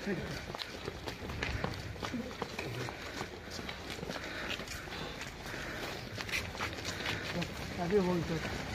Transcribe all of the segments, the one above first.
అదే పోయింది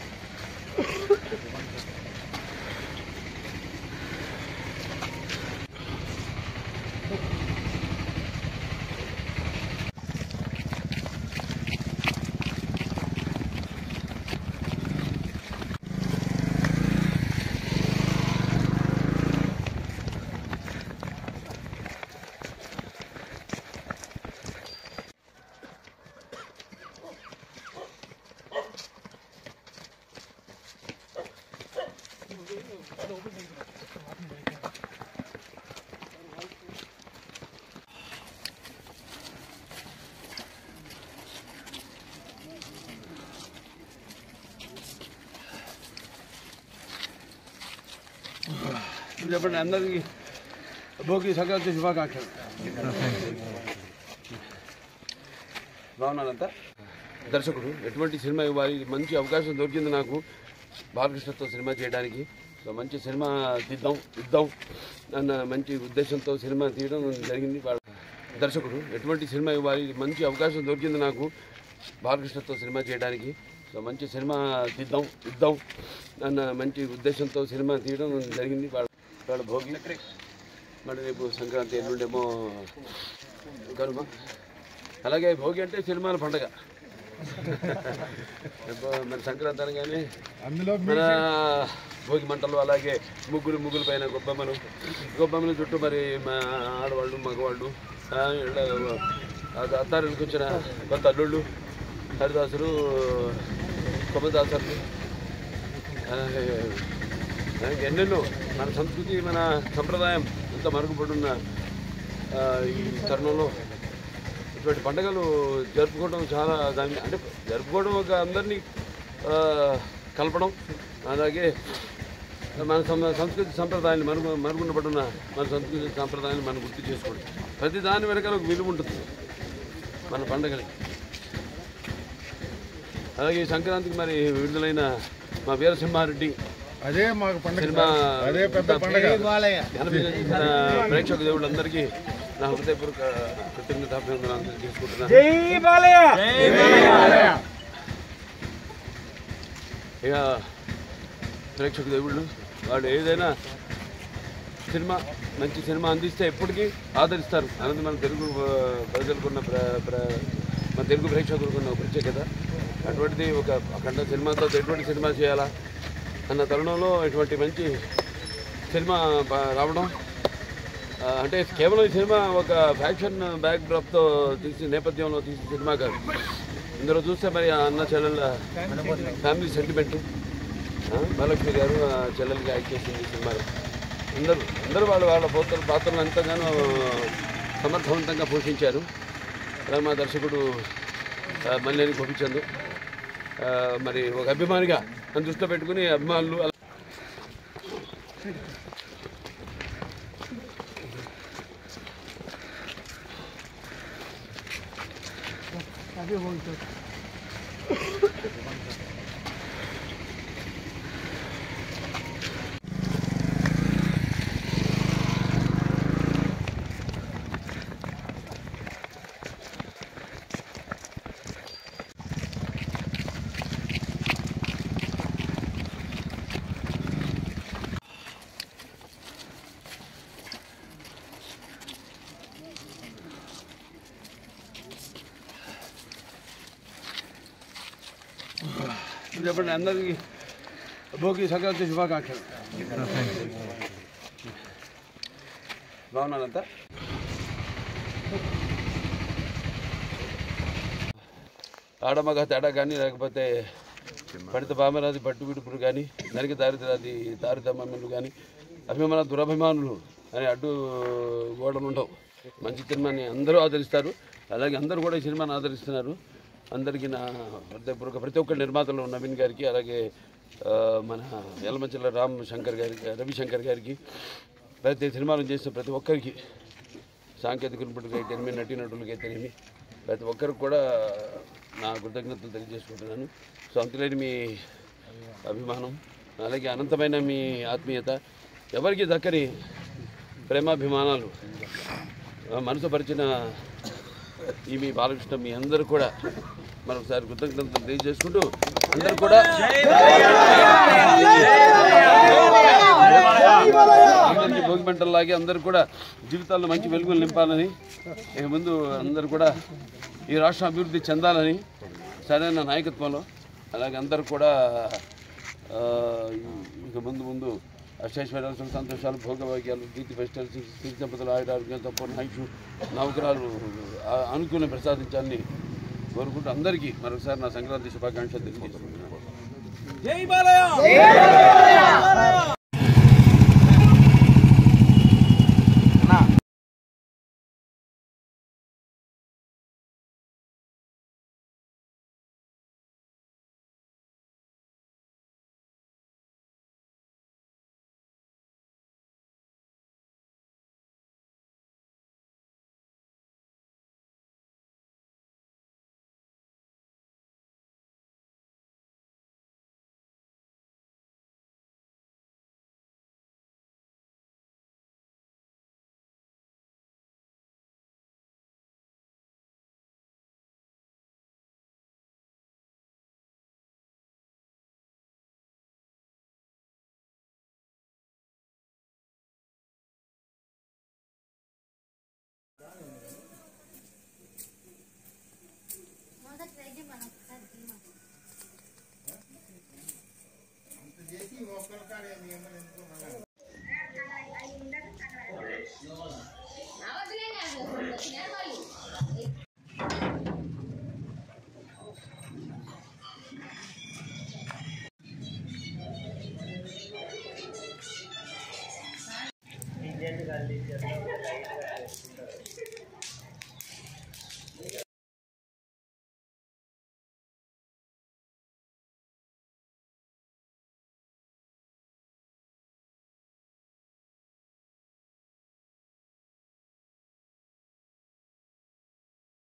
చెప్పండి అందరికీ భోగి సంక్రాంతి శుభాకాంక్షలు బాగున్నానంతా దర్శకుడు ఎటువంటి సినిమా ఇవ్వాలి మంచి అవకాశం దొరికింది నాకు బాలకృష్ణతో సినిమా చేయడానికి సో మంచి సినిమా తీద్దాం ఇద్దాం అన్న మంచి ఉద్దేశంతో సినిమా తీయడం జరిగింది వాళ్ళ దర్శకుడు ఎటువంటి సినిమా ఇవ్వాలి మంచి అవకాశం దొరికింది నాకు బాలకృష్ణతో సినిమా చేయడానికి సో మంచి సినిమా తీద్దాం ఇద్దాం అన్న మంచి ఉద్దేశంతో సినిమా తీయడం జరిగింది వాళ్ళ వాళ్ళ భోగి మరి రేపు సంక్రాంతి ఎల్లుండేమో కనుమ అలాగే భోగి అంటే సినిమాల పండగ రేపు మరి సంక్రాంతి అనగానే మన భోగి మంటలు అలాగే ముగ్గురు ముగ్గురు పైన గొబ్బమ్మలు గొబ్బమ్మల చుట్టూ మరి మా ఆడవాళ్ళు మగవాళ్ళు ఆ, ఇళ్ళ- ఆ అత్తారింటికి వచ్చిన కొత్త అల్లుళ్ళు హరిదాసులు కొమ్మదాసర్లు అలాగే అలాగే ఎన్నెన్నో మన సంస్కృతి మన సంప్రదాయం అంత మరుగుపడున్న ఆ, ఈ తరుణంలో ఇటువంటి పండుగలు జరుపుకోవడం చాలా దాన్ని అంటే జరుపుకోవడం ఒక అందరినీ ఆ, కలపడం అలాగే మన సం- సంస్కృతి సంప్రదాయాన్ని మరుగు మరుగుండబడిన మన సంస్కృతి సంప్రదాయాన్ని మనం గుర్తు చేసుకోవడం ప్రతి దాని వెనకాల ఒక విలువ ఉంటుంది మన పండుగలకి అలాగే ఈ సంక్రాంతికి మరి విడుదలైన మా వీరసింహారెడ్డి అదే మాకు పండుగ సినిమా అదే పెద్ద పండుగ కనిపించిన ప్రేక్షక దేవుళ్ళందరికీ నా హృదయపూర్వక కృతజ్ఞతాభివందనాలు తీసుకుంటున్నాను ఇక ప్రేక్షక దేవుళ్ళు వాళ్ళు ఏదైనా సినిమా మంచి సినిమా అందిస్తే ఎప్పటికీ ఆదరిస్తారు అనేది మన తెలుగు ఆ, ప్రజలకున్న ప్ర ప్ర మన తెలుగు ప్రేక్షకులకున్న ఒక ప్రత్యేకత అటువంటిది ఒక అఖండ సినిమాతో ఎటువంటి సినిమా చేయాలా అన్న తరుణంలో ఇటువంటి మంచి సినిమా బా- రావడం ఆ, అంటే కేవలం ఈ సినిమా ఒక ఫ్యాక్షన్ బ్యాక్ డ్రాప్తో తీసి నేపథ్యంలో తీసిన సినిమా కాదు ఇందులో చూస్తే మరి ఆ అన్న చెల్లెళ్ళ ఫ్యామిలీ సెంటిమెంట్ బాలలక్ష్మి గారు ఆ చెల్లెలకి యాక్ట్ చేసింది ఈ సినిమాలో అందరూ అందరూ వాళ్ళు వాళ్ళ పాత్ర పాత్రలు ఎంతగానో సమర్థవంతంగా పోషించారు అలాగే మా దర్శకుడు ఆ, మల్లేని గోపిచంద్ ఆ, మరి ఒక అభిమానిగా నన్ను దృష్టిలో పెట్టుకుని అభిమానులు అలా- అదే పోయింది చెప్పండి అందరికీ భోగి సంక్రాంతి శుభాకాంక్షలు బాగున్నానంతా ఆడమగ తేడా కానీ లేకపోతే పడిత బామరాది పట్టు విడుపులు కానీ నరికి దారిద్రాది తారితమ్మలు కానీ అభిమాన దురభిమానులు అని అడ్డు గోడలు ఉండవు మంచి సినిమాని అందరూ ఆదరిస్తారు అలాగే అందరూ కూడా ఈ సినిమాని ఆదరిస్తున్నారు అందరికీ నా హృదయపూర్వక ప్రతి ఒక్క నిర్మాతలు నవీన్ గారికి అలాగే ఆ, మన యలమంచిల రామ్ శంకర్ గారికి రవిశంకర్ గారికి ప్రతి సినిమాలు చేసిన ప్రతి ఒక్కరికి సాంకేతిక నిపుణులకి అయితేనేమి నటీనటులకి అయితేనేమి ప్రతి ఒక్కరికి కూడా నా కృతజ్ఞతలు తెలియజేసుకుంటున్నాను సో అంతులేని మీ అభిమానం అలాగే అనంతమైన మీ ఆత్మీయత ఎవరికి దక్కని ప్రేమాభిమానాలు ఆ, మనసుపరిచిన ఈ మీ బాలకృష్ణ మీ అందరూ కూడా మరొకసారి కృతజ్ఞతలు తెలియజేసుకుంటూ అందరూ కూడా అందరికీ భోగిమంటల్లాగే అందరూ కూడా జీవితాల్లో మంచి వెలుగులు నింపాలని ఇక ముందు అందరూ కూడా ఈ రాష్ట్రం అభివృద్ధి చెందాలని సరైన నాయకత్వంలో అలాగే అందరూ కూడా ఆ, ఇక ముందు ముందు అష్టైశ్వర్యాలు సుఖ సంతోషాలు భోగభాగ్యాలు కీర్తి ఫెస్టివల్స్ సిరి సంపదలు ఆయుర ఆరోగ్యం సంపూర్ణ ఆయుష్ నౌకరాలు ఆ, అనుకూలం ప్రసాదించాలని కోరుకుంటూ అందరికీ మరొకసారి నా సంక్రాంతి శుభాకాంక్షలు తెలియజేస్తున్నాను ఇంజన్ కలిసి